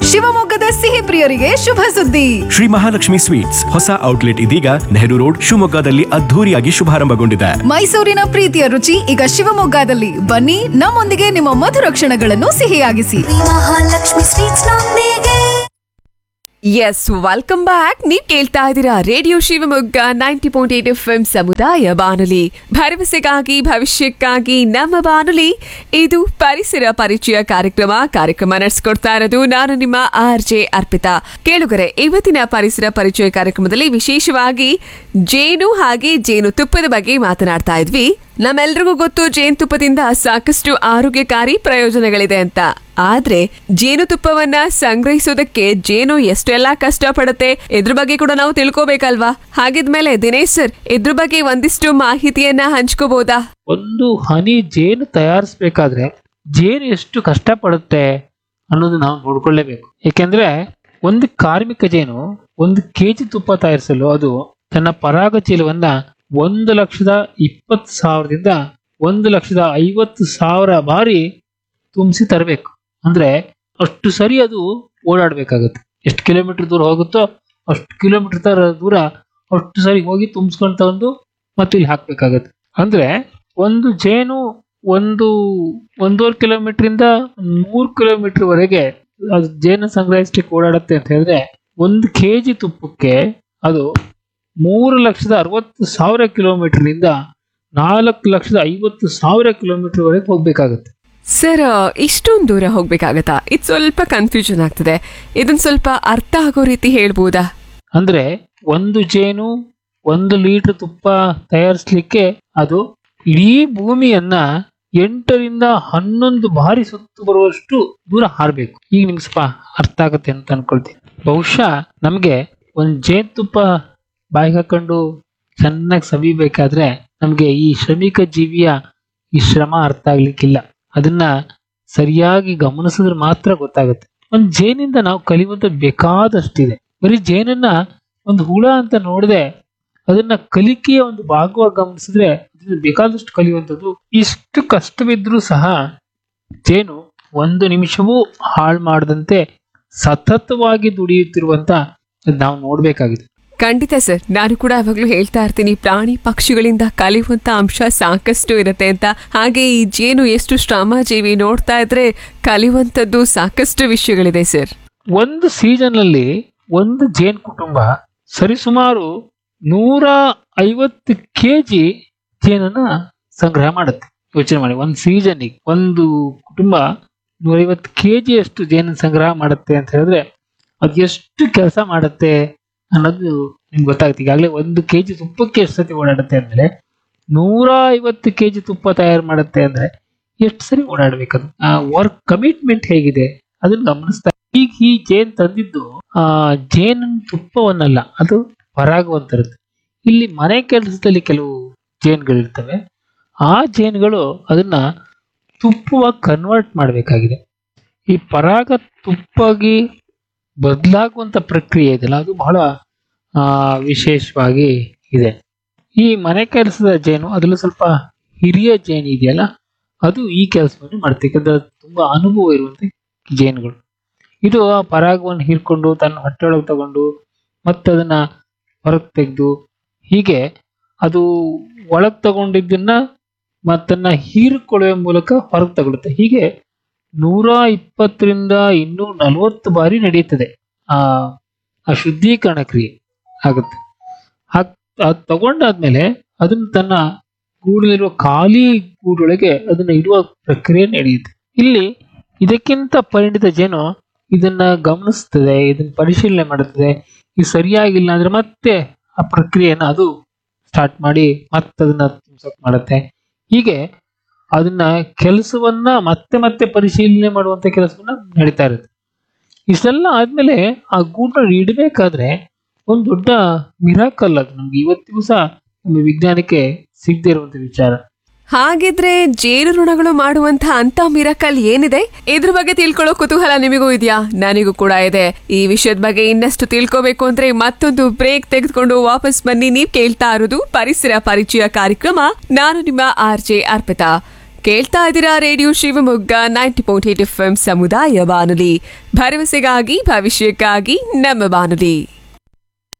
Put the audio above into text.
ಶಿವಮೊಗ್ಗದ ಸಿಹಿ ಪ್ರಿಯರಿಗೆ ಶುಭ ಸುದ್ದಿ ಶ್ರೀ ಮಹಾಲಕ್ಷ್ಮಿ ಸ್ವೀಟ್ಸ್ ಹೊಸ ಔಟ್ಲೆಟ್ ಇದೀಗ ನೆಹರು ರೋಡ್ ಶಿವಮೊಗ್ಗದಲ್ಲಿ ಅದ್ಧೂರಿಯಾಗಿ ಶುಭಾರಂಭಗೊಂಡಿದೆ ಮೈಸೂರಿನ ಪ್ರೀತಿಯ ರುಚಿ ಈಗ ಶಿವಮೊಗ್ಗದಲ್ಲಿ ಬನ್ನಿ ನಮ್ಮೊಂದಿಗೆ ನಿಮ್ಮ ಮಧುರ ಕ್ಷಣಗಳನ್ನು ಸಿಹಿಯಾಗಿಸಿ ಮಹಾಲಕ್ಷ್ಮಿ ಸ್ವೀಟ್ಸ್ ನೊಂದಿಗೆ ಎಸ್ ವೆಲ್ಕಮ್ ಬ್ಯಾಕ್ ನೀವ್ ಕೇಳ್ತಾ ಇದ್ದೀರಾ radio Shivamogga ninety point eight F M ಸಮುದಾಯ ಬಾನುಲಿ ಭರವಸೆಗಾಗಿ ಭವಿಷ್ಯಕ್ಕಾಗಿ ನಮ್ಮ ಬಾನುಲಿ ಇದು ಪರಿಸರ ಪರಿಚಯ ಕಾರ್ಯಕ್ರಮ ಕಾರ್ಯಕ್ರಮ ನಡೆಸ್ಕೊಡ್ತಾ ಇರೋದು ನಾನು ನಿಮ್ಮ ಆರ್ ಜೆ ಅರ್ಪಿತಾ ಕೇಳುಗರೆ ಇವತ್ತಿನ ಪರಿಸರ ಪರಿಚಯ ಕಾರ್ಯಕ್ರಮದಲ್ಲಿ ವಿಶೇಷವಾಗಿ ಜೇನು ಹಾಗೆ ಜೇನು ತುಪ್ಪದ ಬಗ್ಗೆ ಮಾತನಾಡ್ತಾ ಇದ್ವಿ ನಮ್ಮೆಲ್ರಿಗೂ ಗೊತ್ತು ಜೇನುತುಪ್ಪದಿಂದ ಸಾಕಷ್ಟು ಆರೋಗ್ಯಕಾರಿ ಪ್ರಯೋಜನಗಳಿದೆ ಅಂತ ಆದ್ರೆ ಜೇನುತುಪ್ಪವನ್ನ ಸಂಗ್ರಹಿಸೋದಕ್ಕೆ ಜೇನು ಎಷ್ಟೆಲ್ಲಾ ಕಷ್ಟಪಡುತ್ತೆ ಇದ್ರ ಬಗ್ಗೆ ಕೂಡ ನಾವು ತಿಳ್ಕೋಬೇಕಲ್ವಾ ಹಾಗಿದ್ಮೇಲೆ ದಿನೇಶ್ ಸರ್ ಇದ್ರ ಬಗ್ಗೆ ಒಂದಿಷ್ಟು ಮಾಹಿತಿಯನ್ನ ಹಂಚ್ಕೋಬಹುದಾ ಒಂದು ಹನಿ ಜೇನು ತಯಾರಿಸ್ಬೇಕಾದ್ರೆ ಜೇನು ಎಷ್ಟು ಕಷ್ಟಪಡುತ್ತೆ ಅನ್ನೋದು ನಾವು ನೋಡ್ಕೊಳ್ಳೇಬೇಕು ಏಕೆಂದ್ರೆ ಒಂದು ಕಾರ್ಮಿಕ ಜೇನು ಒಂದು ಕೆಜಿ ತುಪ್ಪ ತಯಾರಿಸಲು ಅದು ತನ್ನ ಪರಾಗ ಚೀಲವನ್ನ ಒಂದು ಲಕ್ಷದ ಇಪ್ಪತ್ತು ಸಾವಿರದಿಂದ ಒಂದು ಲಕ್ಷದ ಐವತ್ತು ಸಾವಿರ ಬಾರಿ ತುಂಬಿಸಿ ತರಬೇಕು ಅಂದ್ರೆ ಅಷ್ಟು ಸರಿ ಅದು ಓಡಾಡ್ಬೇಕಾಗತ್ತೆ ಎಷ್ಟು ಕಿಲೋಮೀಟರ್ ದೂರ ಹೋಗುತ್ತೋ ಅಷ್ಟು ಕಿಲೋಮೀಟರ್ ತರ ದೂರ ಅಷ್ಟು ಸರಿ ಹೋಗಿ ತುಂಬಿಸ್ಕೊಂಡು ತಗೊಂಡು ಮತ್ತೆ ಇಲ್ಲಿ ಹಾಕ್ಬೇಕಾಗತ್ತೆ ಅಂದ್ರೆ ಒಂದು ಜೇನು ಒಂದು ಒಂದೂವರೆ ಕಿಲೋಮೀಟರ್ ಇಂದ ಮೂರು ಕಿಲೋಮೀಟರ್ ವರೆಗೆ ಅದು ಜೇನು ಸಂಗ್ರಹಿಸ್ಲಿಕ್ಕೆ ಓಡಾಡುತ್ತೆ ಅಂತ ಹೇಳಿದ್ರೆ ಒಂದು ಕೆ ಜಿ ತುಪ್ಪಕ್ಕೆ ಅದು ಮೂರು ಲಕ್ಷದ ಅರವತ್ತು ಸಾವಿರ ಕಿಲೋಮೀಟರ್ನಿಂದ ನಾಲ್ಕು ಲಕ್ಷದ ಐವತ್ತು ಸಾವಿರ ಕಿಲೋಮೀಟರ್ ವರೆಗೆ ಹೋಗ್ಬೇಕಾಗತ್ತೆ ಸರ್ ಇಷ್ಟೊಂದು ದೂರ ಹೋಗ್ಬೇಕಾಗತ್ತಾ ಇದು ಸ್ವಲ್ಪ ಕನ್ಫ್ಯೂಷನ್ ಆಗ್ತದೆ ಇದನ್ನ ಸ್ವಲ್ಪ ಅರ್ಥ ಆಗೋ ರೀತಿ ಹೇಳ್ಬೋದಾ ಅಂದ್ರೆ ಒಂದು ಜೇನು ಒಂದು ಲೀಟರ್ ತುಪ್ಪ ತಯಾರಿಸ್ಲಿಕ್ಕೆ ಅದು ಇಡೀ ಭೂಮಿಯನ್ನ ಎಂಟರಿಂದ ಹನ್ನೊಂದು ಬಾರಿ ಸುತ್ತು ಬರುವಷ್ಟು ದೂರ ಹಾರಬೇಕು ಈಗ ನಿಮ್ಗೆ ಸ್ವಲ್ಪ ಅರ್ಥ ಆಗುತ್ತೆ ಅಂತ ಅನ್ಕೊಳ್ತೀನಿ ಬಹುಶಃ ನಮಗೆ ಒಂದು ಜೇನುತುಪ್ಪ ಬಾಯಿಗೆ ಹಾಕೊಂಡು ಚೆನ್ನಾಗಿ ಸವಿಬೇಕಾದ್ರೆ ನಮಗೆ ಈ ಶ್ರಮಿಕ ಜೀವಿಯ ಈ ಶ್ರಮ ಅರ್ಥ ಆಗ್ಲಿಕ್ಕಿಲ್ಲ ಅದನ್ನ ಸರಿಯಾಗಿ ಗಮನಿಸಿದ್ರೆ ಮಾತ್ರ ಗೊತ್ತಾಗುತ್ತೆ ಒಂದು ಜೇನಿಂದ ನಾವು ಕಲಿಯುವಂತ ಬೇಕಾದಷ್ಟಿದೆ ಬರೀ ಜೇನನ್ನ ಒಂದು ಹುಳ ಅಂತ ನೋಡದೆ ಅದನ್ನ ಕಲಿಕೆಯ ಒಂದು ಭಾಗವಾಗಿ ಗಮನಿಸಿದ್ರೆ ಅದರಿಂದ ಬೇಕಾದಷ್ಟು ಕಲಿಯುವಂಥದ್ದು ಇಷ್ಟು ಕಷ್ಟವಿದ್ರೂ ಸಹ ಜೇನು ಒಂದು ನಿಮಿಷವೂ ಹಾಳು ಮಾಡದಂತೆ ಸತತವಾಗಿ ದುಡಿಯುತ್ತಿರುವಂತ ನಾವು ನೋಡ್ಬೇಕಾಗಿದೆ ಖಂಡಿತ ಸರ್ ನಾನು ಕೂಡ ಯಾವಾಗ್ಲೂ ಹೇಳ್ತಾ ಇರ್ತೀನಿ ಪ್ರಾಣಿ ಪಕ್ಷಿಗಳಿಂದ ಕಲಿಯುವಂತ ಅಂಶ ಸಾಕಷ್ಟು ಇರುತ್ತೆ ಅಂತ ಹಾಗೆ ಈ ಜೇನು ಎಷ್ಟು ಶ್ರಮಜೀವಿ ನೋಡ್ತಾ ಇದ್ರೆ ಕಲಿಯುವಂತದ್ದು ಸಾಕಷ್ಟು ವಿಷಯಗಳಿದೆ ಸರ್ ಒಂದು ಸೀಸನ್ ಅಲ್ಲಿ ಒಂದು ಜೇನ್ ಕುಟುಂಬ ಸರಿಸುಮಾರು ನೂರ ಐವತ್ತು ಕೆ ಜಿ ಜೇನನ್ನ ಸಂಗ್ರಹ ಮಾಡುತ್ತೆ ಯೋಚನೆ ಮಾಡಿ ಒಂದು ಸೀಸನ್ಗೆ ಒಂದು ಕುಟುಂಬ ನೂರೈವತ್ತು ಕೆ ಜಿ ಅಷ್ಟು ಜೇನನ್ನ ಸಂಗ್ರಹ ಮಾಡುತ್ತೆ ಅಂತ ಹೇಳಿದ್ರೆ ಅದು ಎಷ್ಟು ಕೆಲಸ ಮಾಡುತ್ತೆ ಅನ್ನೋದು ನಿಮ್ಗೆ ಗೊತ್ತಾಗುತ್ತೆ ಈಗಾಗಲೇ ಒಂದು ಕೆ ಜಿ ತುಪ್ಪಕ್ಕೆ ಎಷ್ಟು ಸತಿ ಓಡಾಡುತ್ತೆ ಅಂದ್ರೆ ನೂರ ಐವತ್ತು ಕೆ ಜಿ ತುಪ್ಪ ತಯಾರು ಮಾಡುತ್ತೆ ಅಂದ್ರೆ ಎಷ್ಟು ಸರಿ ಓಡಾಡ್ಬೇಕದು ಆ ವರ್ಕ್ ಕಮಿಟ್ಮೆಂಟ್ ಹೇಗಿದೆ ಅದನ್ನ ಗಮನಿಸ್ತಾ ಈಗ ಈ ಜೇನ್ ತಂದಿದ್ದು ಆ ಜೇನ್ ತುಪ್ಪವನ್ನಲ್ಲ ಅದು ಪರಾಗವಂತಿರುತ್ತೆ ಇಲ್ಲಿ ಮನೆ ಕೆಲಸದಲ್ಲಿ ಕೆಲವು ಜೇನ್ಗಳಿರ್ತವೆ ಆ ಜೇನ್ಗಳು ಅದನ್ನ ತುಪ್ಪವಾಗಿ ಕನ್ವರ್ಟ್ ಮಾಡಬೇಕಾಗಿದೆ ಈ ಪರಾಗ ತುಪ್ಪಾಗಿ ಬದಲಾಗುವಂತ ಪ್ರಕ್ರಿಯೆ ಇದೆಯಲ್ಲ ಅದು ಬಹಳ ಆ, ವಿಶೇಷವಾಗಿ ಇದೆ ಈ ಮನೆ ಕೆಲಸದ ಜೇನು ಅದರಲ್ಲೂ ಸ್ವಲ್ಪ ಹಿರಿಯ ಜೇನು ಇದೆಯಲ್ಲ ಅದು ಈ ಕೆಲಸವನ್ನು ಮಾಡುತ್ತೆ ಯಾಕಂದ್ರೆ ಅದು ತುಂಬಾ ಅನುಭವ ಇರುವಂತ ಜೇನುಗಳು ಇದು ಆ ಪರಾಗವನ್ನು ಹೀರ್ಕೊಂಡು ತನ್ನ ಹೊಟ್ಟೆಯೊಳಗೆ ತಗೊಂಡು ಮತ್ತೆ ಅದನ್ನ ಹೊರಗೆ ತೆಗೆದು ಹೀಗೆ ಅದು ಒಳಗೆ ತಗೊಂಡಿದ್ದನ್ನ ಮತ್ತನ್ನ ಹೀರಿಕೊಳ್ಳುವ ಮೂಲಕ ಹೊರಗೆ ತಗೊಳುತ್ತೆ ಹೀಗೆ ನೂರ ಇಪ್ಪತ್ತರಿಂದ ಇನ್ನೂರ ನಲವತ್ತು ಬಾರಿ ನಡೆಯುತ್ತದೆ ಆ ಆ ಶುದ್ಧೀಕರಣ ಕ್ರಿಯೆ ಆಗುತ್ತೆ ಹಾಗ್ ಅದು ತಗೊಂಡಾದ್ಮೇಲೆ ಅದನ್ನ ತನ್ನ ಗೂಡಲ್ಲಿರುವ ಖಾಲಿ ಗೂಡೊಳಗೆ ಅದನ್ನ ಇಡುವ ಪ್ರಕ್ರಿಯೆ ನಡೆಯುತ್ತೆ ಇಲ್ಲಿ ಇದಕ್ಕಿಂತ ಪರಿಣಿತ ಜೇನು ಇದನ್ನ ಗಮನಿಸ್ತದೆ ಇದನ್ನ ಪರಿಶೀಲನೆ ಮಾಡುತ್ತದೆ ಇದು ಸರಿಯಾಗಿಲ್ಲ ಅಂದ್ರೆ ಮತ್ತೆ ಆ ಪ್ರಕ್ರಿಯೆನ ಅದು ಸ್ಟಾರ್ಟ್ ಮಾಡಿ ಮತ್ತೆ ಅದನ್ನ ತುಂಬಿಸೋಕ್ ಮಾಡುತ್ತೆ ಹೀಗೆ ಅದನ್ನ ಕೆಲಸವನ್ನ ಮತ್ತೆ ಮತ್ತೆ ಪರಿಶೀಲನೆ ಮಾಡುವಂತ ಕೆಲಸವನ್ನ ನಡೀತಾ ಇರುತ್ತೆ ಇಷ್ಟೆಲ್ಲ ಆದ್ಮೇಲೆ ಆ ಗೂಡಲ್ಲಿ ಇಡಬೇಕಾದ್ರೆ ಒಂದು ದೊಡ್ಡ ಮಿರಾಕಲ್ ಅದು ನಮ್ಗೆ ಇವತ್ತಿಗೂ ಸಹ ನಮ್ಮ ವಿಜ್ಞಾನಕ್ಕೆ ಸಿಗದೇ ಇರುವಂತ ವಿಚಾರ ಹಾಗಿದ್ರೆ ಜೇನು ಋಣಗಳು ಮಾಡುವಂತಹ ಅಂತ ಮಿರಕಲ್ ಏನಿದೆ ಇದ್ರ ಬಗ್ಗೆ ತಿಳ್ಕೊಳ್ಳೋ ಕುತೂಹಲ ನಿಮಗೂ ಇದೆಯಾ ನನಗೂ ಕೂಡ ಇದೆ ಈ ವಿಷಯದ ಬಗ್ಗೆ ಇನ್ನಷ್ಟು ತಿಳ್ಕೋಬೇಕು ಅಂದ್ರೆ ಮತ್ತೊಂದು ಬ್ರೇಕ್ ತೆಗೆದುಕೊಂಡು ವಾಪಸ್ ಬನ್ನಿ ನೀವ್ ಕೇಳ್ತಾ ಇರೋದು ಪರಿಸರ ಪರಿಚಯ ಕಾರ್ಯಕ್ರಮ ನಾನು ನಿಮ್ಮ ಆರ್ ಜೆ ಅರ್ಪಿತಾ ಕೇಳ್ತಾ ಇದ್ದೀರಾ radio Shivamogga ninety point eight F M ಸಮುದಾಯ ಬಾನುಲಿ ಭರವಸೆಗಾಗಿ ಭವಿಷ್ಯಕ್ಕಾಗಿ ನಮ್ಮ ಬಾನುಲಿ